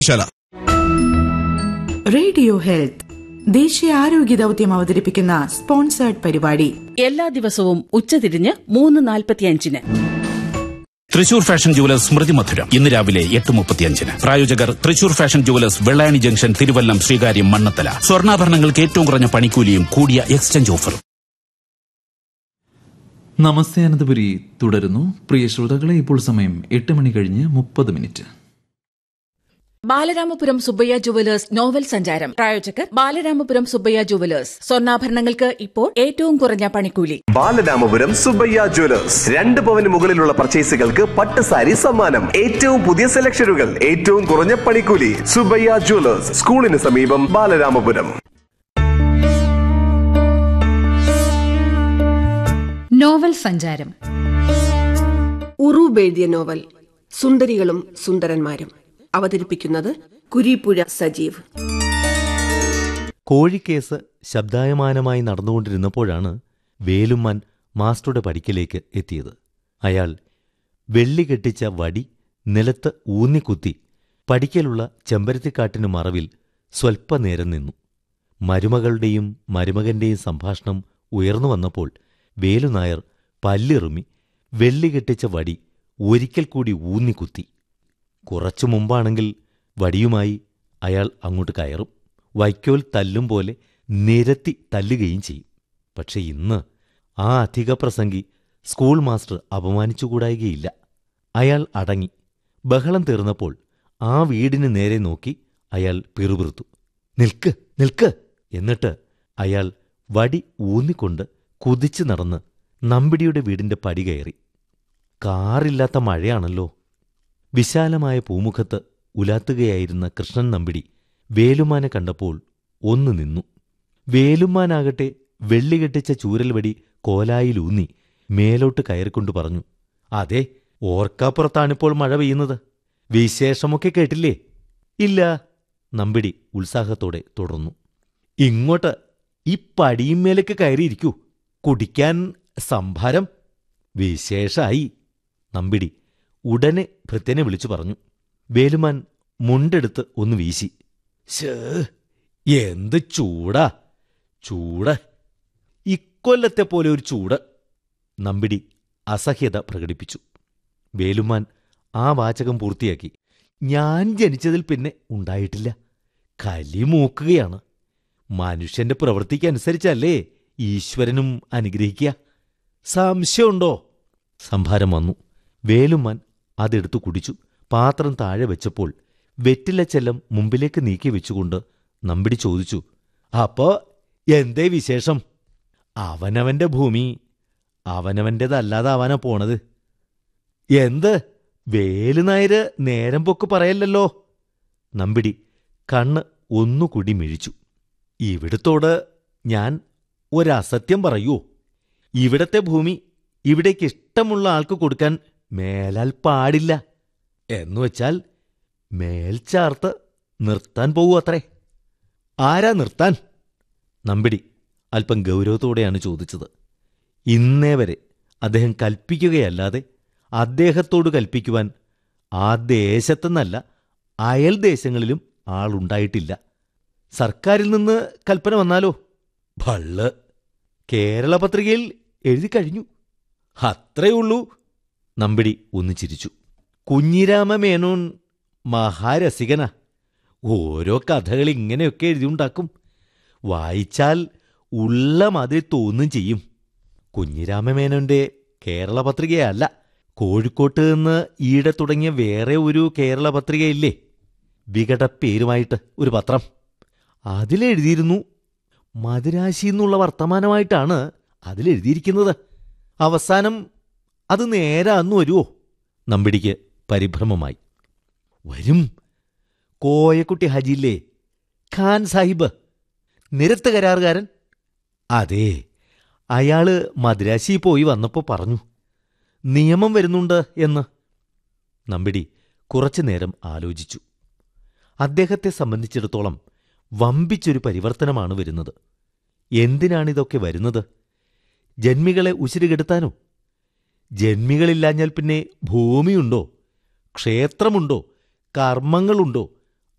ശാല radio health ദേശീയ ആരോഗ്യ ദൌത്യം അവതരിപ്പിക്കുന്ന സ്പോൺസേർഡ് പരിപാടി എല്ലാ ദിവസവും ഉച്ചതിരിഞ്ഞ് മൂന്ന് നാൽപ്പത്തിയഞ്ചിന് തൃശൂർ ഫാഷൻ ജുവലേഴ്സ് സ്മൃതി മധുരം ഇന്ന് രാവിലെ എട്ട് മുപ്പത്തിയഞ്ചിന് പ്രായോജകർ Thrissur fashion jewellers Vellayani junction Thiruvallam Sreekaryam Mannanthala സ്വർണ്ണാഭരണങ്ങൾക്ക് ഏറ്റവും കുറഞ്ഞ പണിക്കൂലിയും കൂടിയ എക്സ്ചേഞ്ച് ഓഫറും നമസ്തേ അനന്തപുരി തുടരുന്നു പ്രിയ ശ്രോതാക്കളെ ഇപ്പോൾ സമയം എട്ട് മണി കഴിഞ്ഞ് മുപ്പത് minute Balaramapuram Subbayya jewellers novel സഞ്ചാരം പ്രായോജകർ ബാലരാമപുരം സുബ്ബയ്യ ജുവലേഴ്സ് സ്വർണ്ണാഭരണങ്ങൾക്ക് ഇപ്പോൾ ഏറ്റവും കുറഞ്ഞ പണിക്കൂലി ബാലരാമപുരം സുബയ്യ ജ്വല്ലേഴ്സ് രണ്ട് പവന് മുകളിലുള്ള പർച്ചേസുകൾക്ക് പട്ട് സാരി സമ്മാനം ഏറ്റവും പുതിയ സെലക്ഷനുകൾ ഏറ്റവും കുറഞ്ഞ പണിക്കൂലി സുബയ്യ ജ്വല്ലേഴ്സ് സ്കൂളിന് സമീപം ബാലരാമപുരം നോവൽ സഞ്ചാരം ഉറൂബ് എഴുതിയ നോവൽ സുന്ദരികളും സുന്ദരന്മാരും അവതരിപ്പിക്കുന്നത് കുരീപ്പുഴ സജീവ് കോഴിക്കേസ് ശബ്ദായമാനമായി നടന്നുകൊണ്ടിരുന്നപ്പോഴാണ് വേലുമ്മാൻ മാസ്റ്ററുടെ പടിക്കലേക്ക് എത്തിയത് അയാൾ വെള്ളി കെട്ടിച്ച വടി നിലത്ത് ഊന്നിക്കുത്തി പടിക്കലുള്ള ചെമ്പരത്തിക്കാട്ടിനു മറവിൽ സ്വൽപ്പനേരം നിന്നു മരുമകളുടെയും മരുമകന്റെയും സംഭാഷണം ഉയർന്നു വന്നപ്പോൾ വേലുനായർ പല്ലിറുമി വെള്ളി കെട്ടിച്ച വടി ഒരിക്കൽ കൂടി ഊന്നിക്കുത്തി കുറച്ചു മുമ്പാണെങ്കിൽ വടിയുമായി അയാൾ അങ്ങോട്ട് കയറും വൈക്കോൽ തല്ലും പോലെ നിരത്തി തല്ലുകയും ചെയ്യും പക്ഷെ ഇന്ന് ആ അധികപ്രസംഗി സ്കൂൾ മാസ്റ്റർ അപമാനിച്ചുകൂടായികയില്ല അയാൾ അടങ്ങി ബഹളം തീർന്നപ്പോൾ ആ വീടിന് നേരെ നോക്കി അയാൾ പിറുപിറുത്തു നിൽക്ക് നിൽക്ക് എന്നിട്ട് അയാൾ വടി ഊന്നിക്കൊണ്ട് കുതിച്ചു നടന്ന് നമ്പിടിയുടെ വീടിന്റെ പടി കയറി കാറില്ലാത്ത മഴയാണല്ലോ വിശാലമായ പൂമുഖത്ത് ഉലാത്തുകയായിരുന്ന കൃഷ്ണൻ നമ്പിടി വേലുമാനെ കണ്ടപ്പോൾ ഒന്നു നിന്നു വേലുമാനാകട്ടെ വെള്ളികെട്ടിച്ച ചൂരൽവടി കോലായിലൂന്നി മേലോട്ട് കയറിക്കൊണ്ടു പറഞ്ഞു അതെ ഓർക്കാപ്പുറത്താണിപ്പോൾ മഴ പെയ്യുന്നത് വിശേഷമൊക്കെ കേട്ടില്ലേ ഇല്ല നമ്പിടി ഉത്സാഹത്തോടെ തുടർന്നു ഇങ്ങോട്ട് ഈ പടിയുമേലേക്ക് കയറിയിരിക്കൂ കുടിക്കാൻ സംഭാരം വിശേഷായി നമ്പിടി ഉടനെ ഭൃത്യനെ വിളിച്ചു പറഞ്ഞു വേലുമാൻ മുണ്ടെടുത്ത് ഒന്ന് വീശി ശേ എന്ത് ചൂടാ ചൂട് ഇക്കൊല്ലത്തെ പോലെ ഒരു ചൂട് നമ്പിടി അസഹ്യത പ്രകടിപ്പിച്ചു വേലുമാൻ ആ വാചകം പൂർത്തിയാക്കി ഞാൻ ജനിച്ചതിൽ പിന്നെ ഉണ്ടായിട്ടില്ല കലി മൂക്കുകയാണ് മനുഷ്യന്റെ പ്രവൃത്തിക്കനുസരിച്ചല്ലേ ഈശ്വരനും അനുഗ്രഹിക്കുക സംശയമുണ്ടോ സംഭാരം വന്നു വേലുമാൻ അതെടുത്തു കുടിച്ചു പാത്രം താഴെ വെച്ചപ്പോൾ വെറ്റിലച്ചെല്ലം മുമ്പിലേക്ക് നീക്കി വെച്ചുകൊണ്ട് നമ്പിടി ചോദിച്ചു അപ്പോ എന്തേ വിശേഷം അവനവന്റെ ഭൂമി അവനവൻ്റെതല്ലാതാവാനാ പോണത് എന്ത് വേലുനായര് നേരം പൊക്ക് പറയല്ലല്ലോ നമ്പിടി കണ്ണ് ഒന്നുകൂടി മിഴിച്ചു ഇവിടത്തോട് ഞാൻ ഒരസത്യം പറയൂ ഇവിടത്തെ ഭൂമി ഇവിടേക്ക് ഇഷ്ടമുള്ള ആൾക്ക് കൊടുക്കാൻ മേലാൽ പാടില്ല എന്നുവെച്ചാൽ മേൽച്ചാർത്ത് നിർത്താൻ പോവൂ അത്രേ ആരാ നിർത്താൻ നമ്പിടി അല്പം ഗൗരവത്തോടെയാണ് ചോദിച്ചത് ഇന്നേ വരെ അദ്ദേഹം കൽപ്പിക്കുകയല്ലാതെ അദ്ദേഹത്തോട് കൽപ്പിക്കുവാൻ ആ ദേശത്തെന്നല്ല അയൽ ദേശങ്ങളിലും ആളുണ്ടായിട്ടില്ല സർക്കാരിൽ നിന്ന് കൽപ്പന വന്നാലോ ഭള്ള് കേരള പത്രികയിൽ എഴുതി കഴിഞ്ഞു അത്രയുള്ളൂ നമ്പിടി ഒന്ന് ചിരിച്ചു കുഞ്ഞിരാമ മേനോൻ മഹാരസികനാ ഓരോ കഥകൾ ഇങ്ങനെയൊക്കെ എഴുതിയുണ്ടാക്കും വായിച്ചാൽ ഉള്ള മാതിരി തോന്നും ചെയ്യും കുഞ്ഞിരാമമേനോന്റെ കേരള പത്രികയല്ല കോഴിക്കോട്ട് നിന്ന് ഈടെ തുടങ്ങിയ വേറെ ഒരു കേരള പത്രികയില്ലേ വികട പേരുമായിട്ട് ഒരു പത്രം അതിലെഴുതിയിരുന്നു മദിരാശി എന്നുള്ള വർത്തമാനമായിട്ടാണ് അതിലെഴുതിയിരിക്കുന്നത് അവസാനം അത് നേരാന്ന് വരുമോ നമ്പിടിക്ക് പരിഭ്രമമായി വരും കോയക്കുട്ടി ഹജില്ലേ ഖാൻ സാഹിബ് നിരത്ത് കരാറുകാരൻ അതെ അയാള് മദ്രാശി പോയി വന്നപ്പോ പറഞ്ഞു നിയമം വരുന്നുണ്ട് എന്ന് നമ്പിടി കുറച്ചു നേരം ആലോചിച്ചു അദ്ദേഹത്തെ സംബന്ധിച്ചിടത്തോളം വമ്പിച്ചൊരു പരിവർത്തനമാണ് വരുന്നത് എന്തിനാണിതൊക്കെ വരുന്നത് ജന്മികളെ ഉശിരുകെടുത്താനോ ജന്മികളില്ലാഞ്ഞാൽ പിന്നെ ഭൂമിയുണ്ടോ ക്ഷേത്രമുണ്ടോ കർമ്മങ്ങളുണ്ടോ